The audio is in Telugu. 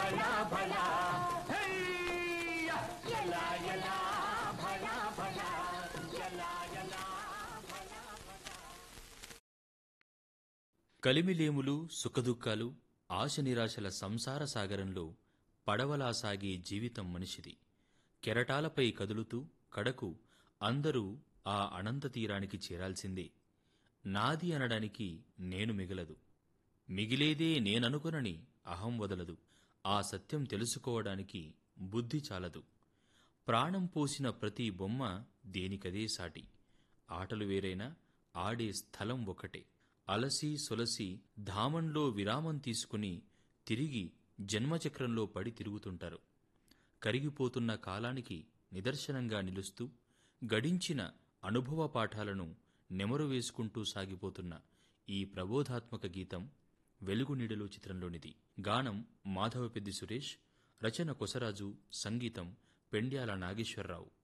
భళా భళా హెయ్య! ఎలా ఎలా భళా భళా ఎలా ఎలా కలిమిలేములు సుఖదుఖాలు ఆశ నిరాశల సంసార సాగరంలో పడవలా సాగే జీవితం మనిషిది కెరటాలపై కదులుతూ కడకు అందరూ ఆ అనంత తీరానికి చేరాల్సిందే నాది అనడానికి నేను మిగలదు మిగిలేదే నేననుకొనని అహం వదలదు ఆ సత్యం తెలుసుకోవడానికి బుద్ధి చాలదు ప్రాణం పోసిన ప్రతి బొమ్మ దేనికదే సాటి ఆటలు వేరైనా ఆడే స్థలం ఒకటే అలసి సొలసి ధామంలో విరామం తీసుకుని తిరిగి జన్మచక్రంలో పడి తిరుగుతుంటారు కరిగిపోతున్న కాలానికి నిదర్శనంగా నిలుస్తూ గడించిన అనుభవ పాఠాలను నెమరు వేసుకుంటూ సాగిపోతున్న ఈ ప్రబోధాత్మక గీతం వెలుగు నీడలో చిత్రంలోనిది గానం మాధవపెద్ది సురేష్ రచన కొసరాజు సంగీతం పెండ్యాల నాగేశ్వరరావు